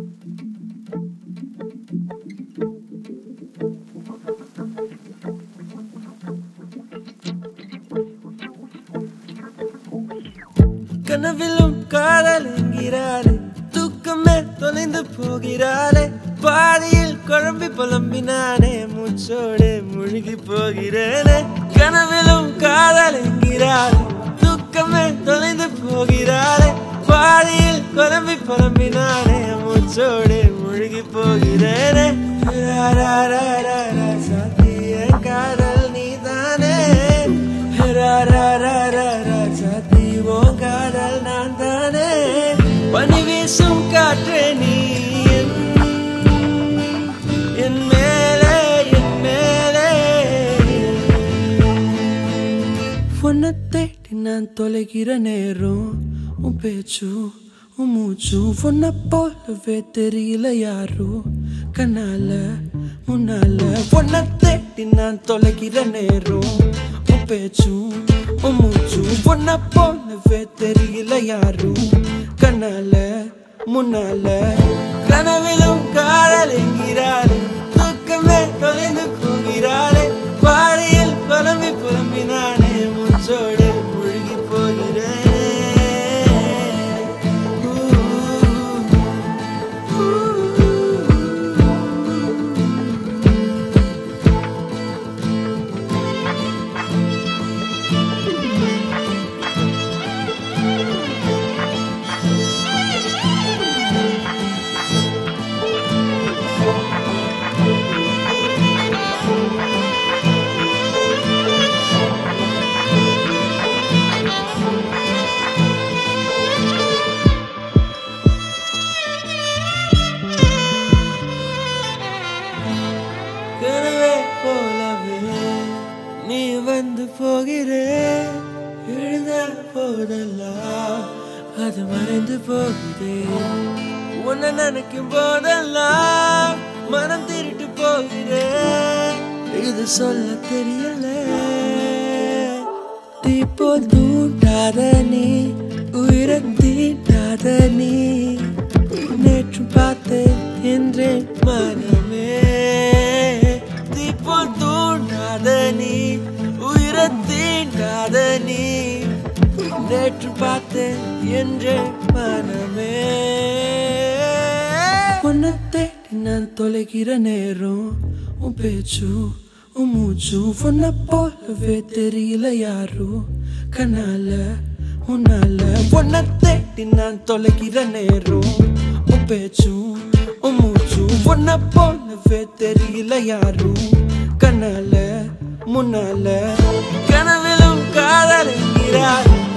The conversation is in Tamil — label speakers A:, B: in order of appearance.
A: கனவிலும் காதல் என்கிறாளே தூக்கமே தொலைந்து போகிறாளே பாதியில் குழம்பி புலம்பினானே மூச்சோடு முழுகி போகிறேனே கனவிலும் காதல் என்கிறாளே தூக்கமே தொலைந்து போகிறாளே பாதியில் குழம்பி புலம்பினானே மூச்சோடு முழுகி போகிறேனே ரா, ரா, ரா, ரா, ரா, சத்திய காதல் நீதானே ரா, ரா, ரா, ரா, ரா, சத்தி உன் காதல் நான் தானே பனி வீசும் காற்றே நீ என் என் மேலே என் மேலே உன்னை தேடி நான் தொலைகிற நேரம் உன் பேச்சும் உன் மூச்சும் உன்னை போலவே தெரியல யாரும் கண்ணால முன்னால உன்னை தேடி நான் தொலைகிற நேரம் உன் பேச்சும் உன் மூச்சும் உன்னை போலவே தெரியல யாரும் கண்ணால முன்னால கனவிலும் காதல் என்கிறாளே தூக்கமே தொலைந்து போகிறாளே பாறையில் குழம்பி புலம்பினானே மூச்சோடு முழுகி போகிறேன் கனவே போலவே நீ வந்து போகிறே எழுத போதெல்லாம் அது மறைந்து போகுதே உன்னை நினைக்கும் போதெல்லாம் மனம் திருட்டு போகிறே இது சொல்ல தெரியல தீப்போ தூண்டாத நீ உயிரை தீண்டாத நீ நேற்று பார்த்தேன் என்றேன் மனமே தீப்போ தூண்டாத நீ உயிரை தீண்டாத நீ நேற்று பார்த்தேன் என்றேன் மனமே உன்னை தேடி நான் தொலைகிற நேரம் உன் பேச்சும் உன் மூச்சும் உன்னை போலவே தெரியல யாரும் கண்ணால உன்னால உன்னை தேடி நான் தொலைகிற நேரம் உன் பேச்சும் உன் மூச்சும் உன்னை போலவே தெரியல யாரும் கண்ணால முன்னால கனவிலும் காதல் என்கிறார்